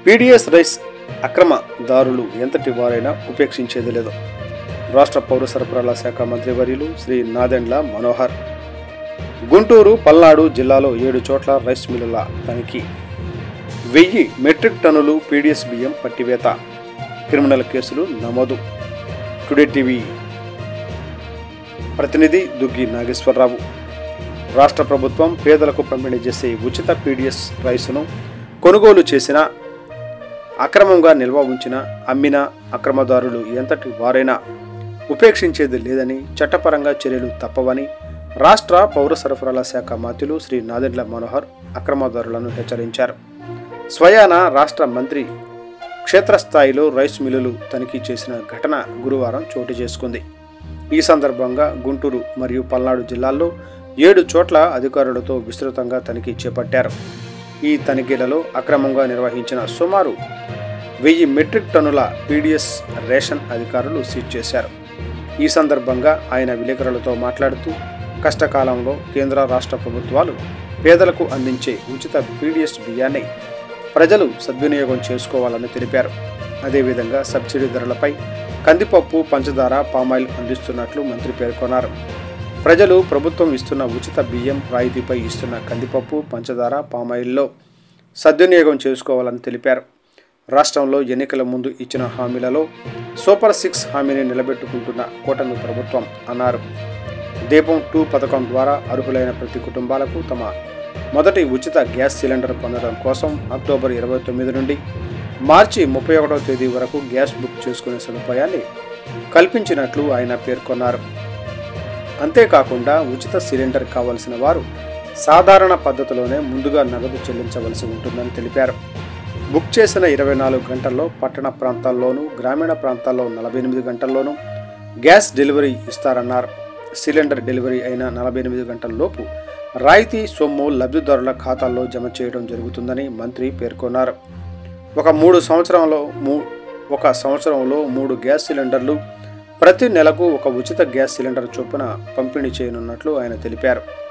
PDS rice అక్రమదారులు ఎంతటి వారైనా ఉపేక్షించేది లేదు రాష్ట్ర పౌర సరఫరాల శాఖ మంత్రి వర్యులు శ్రీ నాదెండ్ల మనోహర్ గుంటూరు పల్నాడు జిల్లాలో ఏడు చోట్ల రైస్ మిల్లుల తనిఖీ వెయ్యి మెట్రిక్ టన్నులు పీడీఎస్ బియ్యం పట్టివేత క్రిమినల్ కేసులు నమోదు టుడే టీవీ ప్రతినిధి దుగ్గి నాగేశ్వరరావు రాష్ట్ర ప్రభుత్వం పేదలకు పంపిణీ చేసే ఉచిత పీడీఎస్ రైసును కొనుగోలు చేసిన అక్రమంగా నిల్వ ఉంచిన అమ్మిన అక్రమదారులు ఎంతటి వారైనా ఉపేక్షించేది లేదని చట్టపరంగా చర్యలు తప్పవని రాష్ట్ర పౌర సరఫరాల శాఖ మంత్రులు శ్రీ నాదెండ్ల మనోహర్ అక్రమదారులను హెచ్చరించారు స్వయాన రాష్ట్ర మంత్రి క్షేత్రస్థాయిలో రైస్ మిల్లులు తనిఖీ చేసిన ఘటన గురువారం చోటు చేసుకుంది ఈ సందర్భంగా గుంటూరు మరియు పల్నాడు జిల్లాల్లో ఏడు చోట్ల అధికారులతో విస్తృతంగా తనిఖీ చేపట్టారు ఈ తనిఖీలలో అక్రమంగా నిర్వహించిన సుమారు వెయ్యి మెట్రిక్ టన్నుల పీడీఎస్ రేషన్ అధికారులు సీజ్ చేశారు ఈ సందర్భంగా ఆయన విలేకరులతో మాట్లాడుతూ కష్టకాలంలో కేంద్ర రాష్ట్ర ప్రభుత్వాలు పేదలకు అందించే ఉచిత పీడీఎస్ బియ్యాన్ని ప్రజలు సద్వినియోగం చేసుకోవాలని తెలిపారు అదేవిధంగా సబ్సిడీ ధరలపై కందిపప్పు పంచదార పామాయిల్ అందిస్తున్నట్లు మంత్రి పేర్కొన్నారు ప్రజలు ప్రభుత్వం ఇస్తున్న ఉచిత బియ్యం రాయితీపై ఇస్తున్న కందిపప్పు పంచదార పామాయిల్లో సద్వినియోగం చేసుకోవాలని తెలిపారు రాష్ట్రంలో ఎన్నికల ముందు ఇచ్చిన హామీలలో సూపర్ సిక్స్ హామీని నిలబెట్టుకుంటున్న కూటమి ప్రభుత్వం అన్నారు దీపం టూ పథకం ద్వారా అర్హులైన ప్రతి కుటుంబాలకు తమ మొదటి ఉచిత గ్యాస్ సిలిండర్ పొందడం కోసం అక్టోబర్ ఇరవై తొమ్మిది నుండి మార్చి ముప్పై ఒకటవ తేదీ వరకు గ్యాస్ బుక్ చేసుకునే సదుపాయాన్ని కల్పించినట్లు ఆయన పేర్కొన్నారు అంతేకాకుండా ఉచిత సిలిండర్ కావలసిన వారు సాధారణ పద్ధతిలోనే ముందుగా నగదు చెల్లించవలసి ఉంటుందని తెలిపారు బుక్ చేసిన ఇరవై నాలుగు గంటల్లో పట్టణ ప్రాంతాల్లోనూ గ్రామీణ ప్రాంతాల్లో నలభై ఎనిమిది గంటల్లోనూ గ్యాస్ డెలివరీ ఇస్తారన్నారు సిలిండర్ డెలివరీ అయిన నలభై ఎనిమిది గంటల్లోపు రాయితీ సొమ్ము లబ్ధిదారుల ఖాతాల్లో జమ చేయడం జరుగుతుందని మంత్రి పేర్కొన్నారు ఒక మూడు సంవత్సరంలో మూ ఒక సంవత్సరంలో మూడు గ్యాస్ సిలిండర్లు ప్రతి నెలకు ఒక ఉచిత గ్యాస్ సిలిండర్ చొప్పున పంపిణీ చేయనున్నట్లు ఆయన తెలిపారు